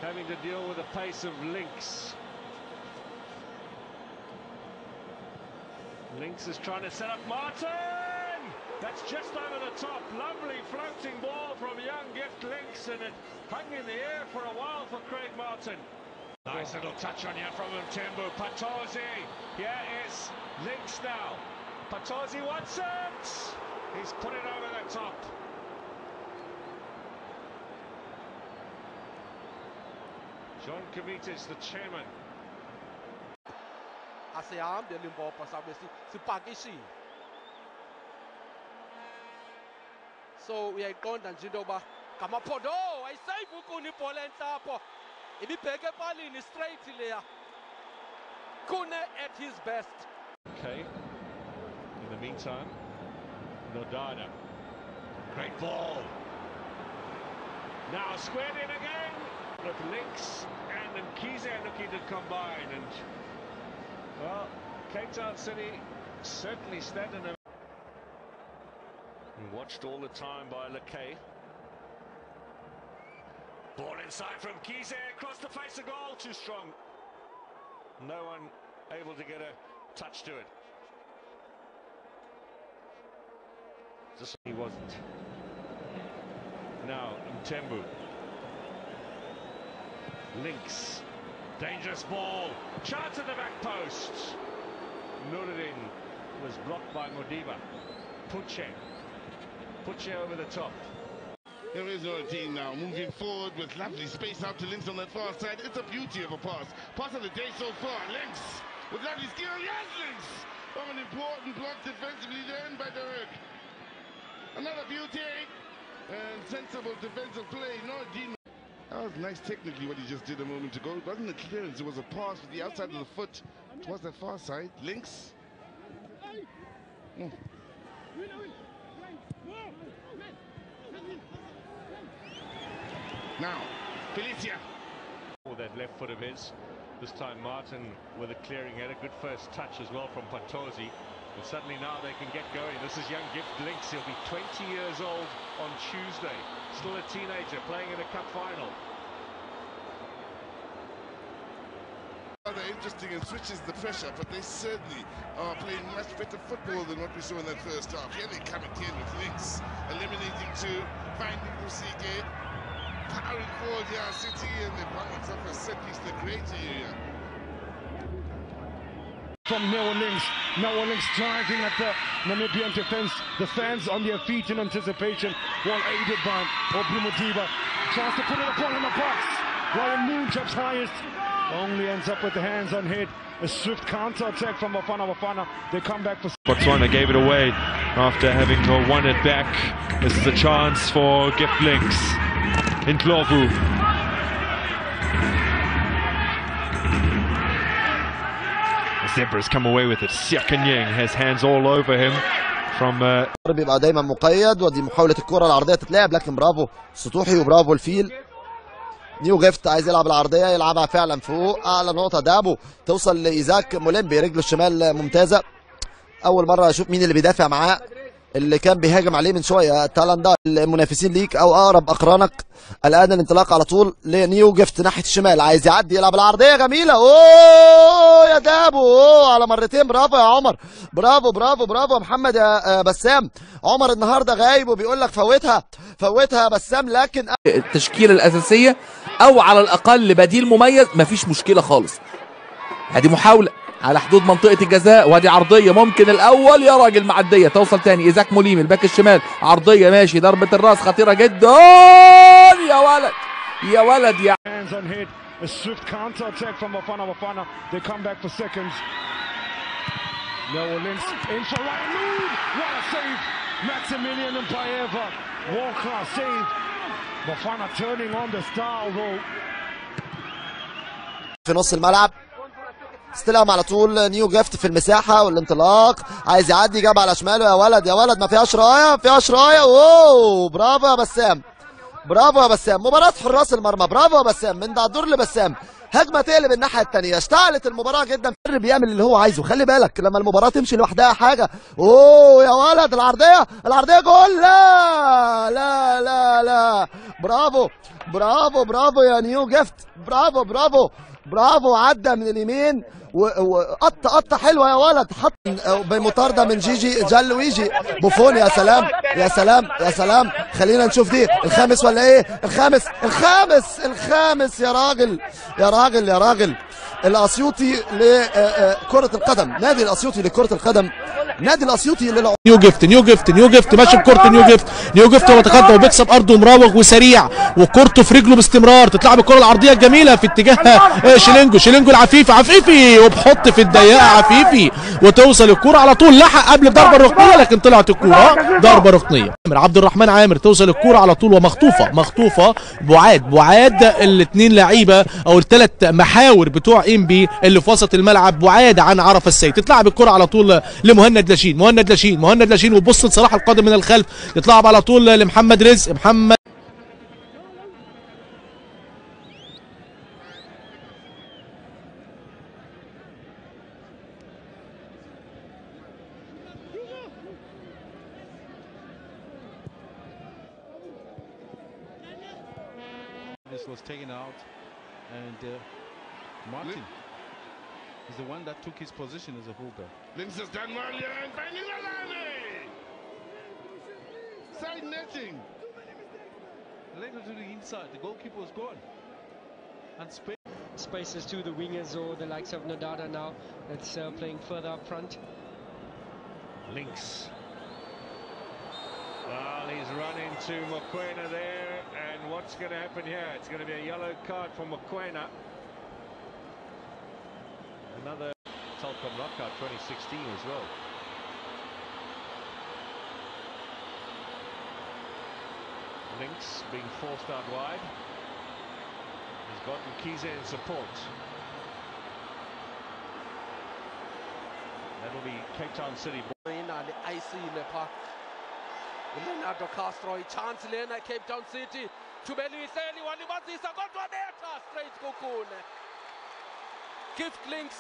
having to deal with the pace of Lynx. Lynx is trying to set up Martin! That's just over the top. Lovely floating ball from young Gift Lynx, and it hung in the air for a while for Craig Martin. Nice little touch on here from him, Tembu. Patosi. Here is Lynx now. Patosi wants it. He's put it over the top. John Kamitis, the chairman. อาสยามอย่าลืมบอกภาษาเวซีสิปากิซี so we are going dan jindo ba kama podo ai sai buku ni polenta po ibi peke pali ni straight le ya Kune at his best Okay. In the meantime, Nodada. Great ball. Now squared in again. With Lynx and Nkize looking to combine. And, well, Cape Town City certainly standing there. And watched all the time by Lakay. Ball inside from Kize across the face of goal. Too strong. No one able to get a touch to it. Just he wasn't. Now Mtembu. Links. Dangerous ball. Chance at the back post. Nuruddin was blocked by Modiba. Puche. Puche over the top. Here is team now, moving forward with lovely space out to Links on that far side. It's a beauty of a pass. Pass of the day so far. Links with lovely skill. Yes, Links! Oh, an important block defensively then by Derek. Another beauty and sensible defensive play. No Dean. That was nice technically what he just did a moment ago. It wasn't a clearance, it was a pass with the outside of the foot towards the far side. Links. Mm. Now, Felicia. Oh, that left foot of his. This time Martin with a clearing had a good first touch as well from Patosi. And suddenly now they can get going. This is young Gift Links. He'll be 20 years old on Tuesday. Still a teenager playing in a cup final. Rather interesting and switches the pressure, but they certainly are playing much better football than what we saw in that first half. Here they come again with links, eliminating two, finding Rusike, powering forward here, City, and they found themselves a set piece in the great area. from Noah Links. Noah Links driving at the Namibian defense. The fans on their feet in anticipation, while aided by Obi Modiba. Tries to put it upon in the box. Ryan Moon jumps highest. Only ends up with the hands on head. A swift counter attack from Bafana Bafana. They come back for Botswana gave it away after having uh, won it back. This is a chance for Gift Links in Klovu. The Zebras come away with it. Siakanyang has hands all over him from uh, بيبقى دايما مقيد ودي محاولة الكرة العرضية تتلعب لكن برافو سطوحي وبرافو الفيل نيو جيفت عايز يلعب العرضية يلعبها فعلا فوق أعلى نقطة دابو توصل لإيزاك مولمبي رجله الشمال ممتازة أول مرة أشوف مين اللي بيدافع معاه اللي كان بيهاجم عليه من شوية تالندا المنافسين ليك أو أقرب أقرانك الآن الانطلاق على طول لنيو جيفت ناحية الشمال عايز يعدي يلعب العرضية جميلة أوه يا دابو أوه على مرتين برافو يا عمر برافو برافو برافو يا محمد يا آه، بسام عمر النهارده غايب وبيقول لك فوتها فوتها يا بسام لكن التشكيله الاساسيه او على الاقل بديل مميز مفيش مشكله خالص ادي محاوله على حدود منطقه الجزاء وادي عرضيه ممكن الاول يا راجل معديه توصل تاني ايزاك موليم الباك الشمال عرضيه ماشي ضربه الراس خطيره جدا يا ولد يا ولد يا hands on head. A swift counter attack from Bafana Bafana. They come back for seconds. Noah Links in for Ryan Moon. What a save. Maximilian and Paeva. World class save. Bafana turning on the style though. في نص الملعب استلم على طول نيو جيفت في المساحة والانطلاق عايز يعدي جاب على شماله يا ولد يا ولد ما فيهاش راية ما فيهاش راية اوه برافو يا بسام برافو يا بسام مباراة حراس المرمى برافو يا بسام من دعدور لبسام هجمة تقلب الناحية التانية اشتعلت المباراة جدا فر بيعمل اللي هو عايزه خلي بالك لما المباراة تمشي لوحدها حاجة اوه يا ولد العرضية العرضية جول لا لا لا لا برافو برافو برافو يا نيو جيفت برافو برافو برافو عدى من اليمين و- وقطه قطه حلوه يا ولد حط بمطارده من جيجي جال ويجي بوفون يا سلام يا سلام يا سلام خلينا نشوف دي الخامس ولا ايه الخامس الخامس الخامس يا راجل يا راجل يا راجل الاسيوطي لكره القدم نادي الاسيوطي لكره القدم نادي الاسيوطي للع... نيو جيفت نيو جيفت نيو جيفت ماشي بكورته نيو جيفت نيو جيفت هو تقدم وبيكسب ارضه مراوغ وسريع وكورته في رجله باستمرار تطلع بالكره العرضيه الجميله في اتجاه آه، شيلينجو شيلينجو العفيفي عفيفي وبحط في الضيقه عفيفي وتوصل الكره على طول لحق قبل الضربه الركنيه لكن طلعت الكره ضربه ركنيه عامر عبد الرحمن عامر توصل الكره على طول ومخطوفه مخطوفه بعاد بعاد الاثنين لعيبه او الثلاث محاور بتوع ام بي اللي في وسط الملعب بعاد عن عرف السيد تتلعب الكره على طول لمهند لاشين مهند لاشين مهند لاشين وبص لصلاح القادم من الخلف يتلعب على طول لمحمد رزق محمد This was taken out, and uh, Martin is the one that took his position as a fullback. Links has done well here and finding Alani. Side netting. Later to the inside, the goalkeeper was gone. And space. spaces to the wingers or the likes of Nadada now that's uh, playing further up front. Links. Well, he's run into Mokwena there, and what's going to happen here? It's going to be a yellow card for Mokwena. Another Telkom knockout 2016 as well. Links being forced out wide. He's got Mkize in support. That'll be Cape Town City. ina le ayisile pha uleonardo castro ichance lena cape town city thubelihleli walibazisa kodwa betha straight kukune gift links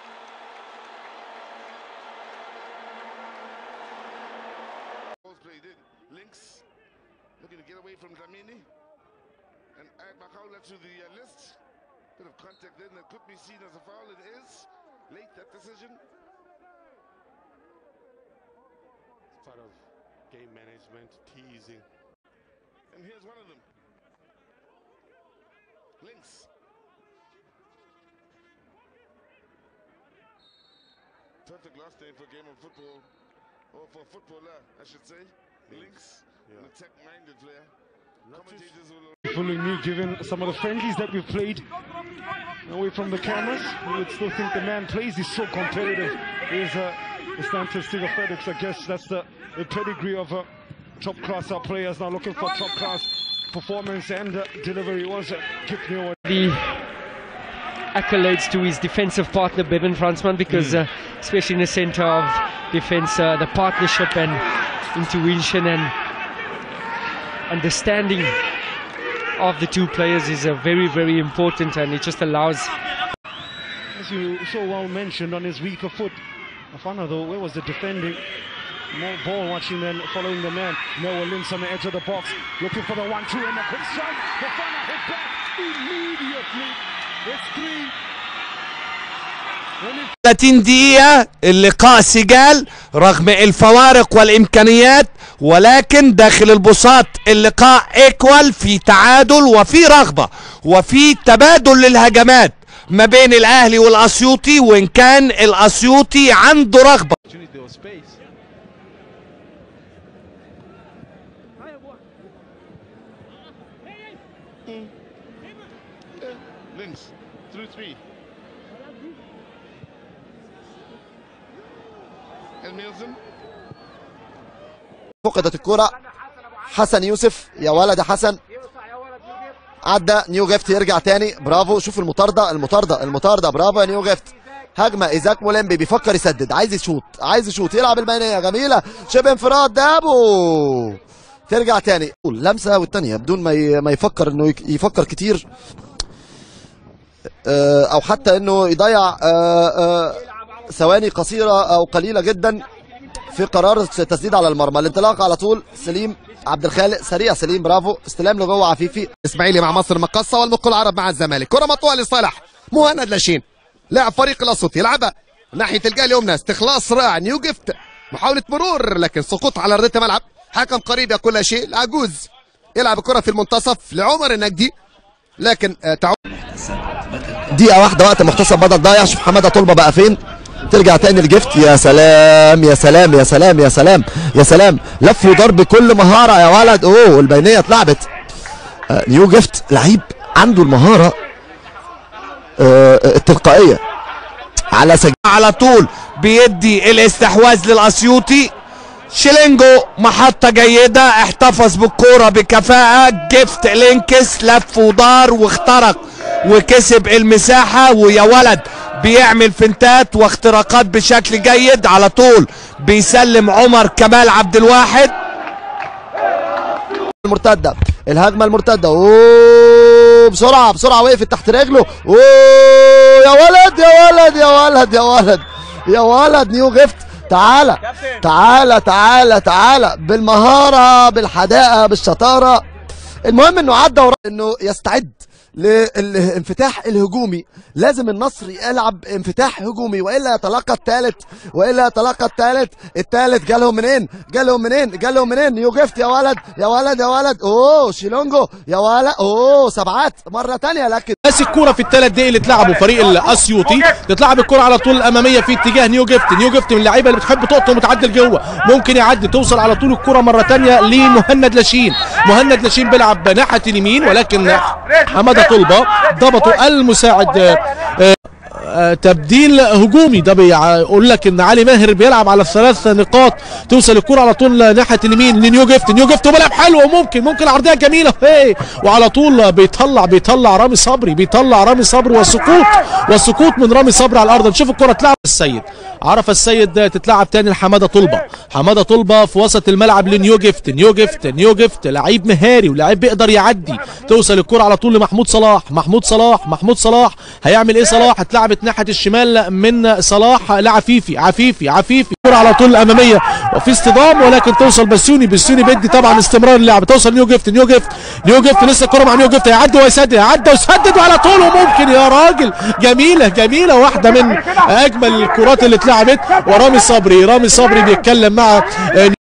Balls played in. Links looking to get away from Dlamini and add Makaula to the uh, list. Bit of contact then that could be seen as a foul. It is. Late that decision. It's part of game management, teasing. And here's one of them. Links. Perfect last day for a game of football. Or for a footballer, I should say. Links. An attack-minded player. Commentators will Following me, given some of the friendlies that we've played away from the cameras, you would still think the man plays. He's so competitive. He's uh, the statistics of FedEx. I guess that's the, the pedigree of uh, top class uh, players now looking for top class performance and uh, delivery. Was uh, Kip Newell. The accolades to his defensive partner Bevan Fransman because uh, especially in the center of defense uh, the partnership and intuition and understanding of the two players is uh, very very important and it just allows As you so well mentioned on his weaker foot. Afana though, where was the defending? More ball watching then following the man. Noah Links on the edge of the box. Looking for the one two and a quick strike. Bafana hit back immediately. It's three. When it 30 دقيقة اللقاء سجال رغم الفوارق والإمكانيات ولكن داخل البساط اللقاء ايكوال في تعادل وفي رغبة وفي تبادل للهجمات ما بين الأهلي والأسيوطي وإن كان الأسيوطي عنده رغبة Opportunity, there was space. Links through three. And Milson. فقدت الكرة حسن يوسف يا ولد يا حسن عدى نيو جيفت يرجع تاني برافو شوف المطاردة المطاردة المطاردة برافو يا نيو جيفت هجمة ايزاك مولمبي بيفكر يسدد عايز يشوط عايز يشوط يلعب البينية جميلة شبه انفراد دابو ترجع تاني لمسة والتانية بدون ما ي- ما يفكر انه يك- يفكر كتير آه، او حتى انه يضيع آه، آه، ثواني قصيرة او قليلة جدا في قرار التسديد على المرمى الانطلاق على طول سليم عبد الخالق سريع سليم برافو استلام لجوه عفيفي اسماعيلي مع مصر مقصه والمقل العرب مع الزمالك كره مقطوعه لصالح مهند لاشين لاعب فريق الاسيوط يلعبها ناحيه الجهه اليمنى استخلاص رائع نيو جيفت محاوله مرور لكن سقوط على ارضيه الملعب حكم قريب يقول لا شيء العجوز يلعب الكره في المنتصف لعمر النجدي لكن آه، تعود دقيقة واحدة وقت محتسب بدل ضايع شوف حمادة طلبة بقى فين ترجع تاني الجفت يا سلام يا سلام يا سلام يا سلام يا سلام لف وضرب بكل مهارة يا ولد اوه البينية اتلعبت آه نيو جفت لعيب عنده المهارة آه التلقائية على سجل على طول بيدي الاستحواذ للاسيوطي شيلينجو محطة جيدة احتفظ بالكورة بكفاءة جفت لينكس لف ودار واخترق وكسب المساحة ويا ولد بيعمل فنتات واختراقات بشكل جيد على طول بيسلم عمر كمال عبد الواحد المرتدة الهجمة المرتدة اوه بسرعة بسرعة وقفت تحت رجله اوه يا ولد يا ولد يا ولد يا ولد يا ولد نيو جيفت تعالى تعالى تعالى تعالى بالمهارة بالحداقة بالشطارة المهم انه عدى ورا انه يستعد للانفتاح الهجومي لازم النصر يلعب انفتاح هجومي والا يتلقى الثالث والا يتلقى الثالث الثالث جالهم منين جالهم منين جالهم منين نيو جيفت يا ولد يا ولد يا ولد اوه شيلونجو يا ولد اوه سبعات مره تانية لكن ماسك كوره في الثلاث دقايق اللي اتلعبوا فريق الاسيوطي تتلعب الكوره على طول الاماميه في اتجاه نيو جيفت نيو جيفت من اللعيبه اللي بتحب تقطم وتعدل جوه ممكن يعدي توصل على طول الكوره مره ثانيه لمهند لاشين مهند لاشين بيلعب ناحيه اليمين ولكن حماده طلبه ضبطوا المساعد آه، آه، آه، تبديل هجومي ده بيقول لك ان علي ماهر بيلعب على الثلاث نقاط توصل الكرة على طول ناحيه اليمين لنيو جيفت نيو جيفت بيلعب حلو وممكن ممكن عرضيه جميله هي وعلى طول بيطلع بيطلع رامي صبري بيطلع رامي صبري والسقوط والسقوط من رامي صبري على الارض نشوف الكرة تلعب السيد عرف السيد تتلعب تاني لحماده طلبه حماده طلبه في وسط الملعب لنيو جيفت نيو جيفت نيو جيفت لعيب مهاري ولعيب بيقدر يعدي توصل الكرة على طول لمحمود صلاح محمود صلاح محمود صلاح هيعمل ايه صلاح اتلعبت ناحيه الشمال من صلاح لعفيفي عفيفي عفيفي الكرة على طول الاماميه وفي اصطدام ولكن توصل بسيوني بسيوني بيدي طبعا استمرار اللعب توصل نيو جيفت نيو جيفت نيو جيفت لسه الكرة مع نيو جيفت هيعدي ويسدد عدى وسدد وعلى طول وممكن يا راجل جميله جميله واحده من اجمل الكرات اللي اتلعبت ورامي صبري رامي صبري بيتكلم مع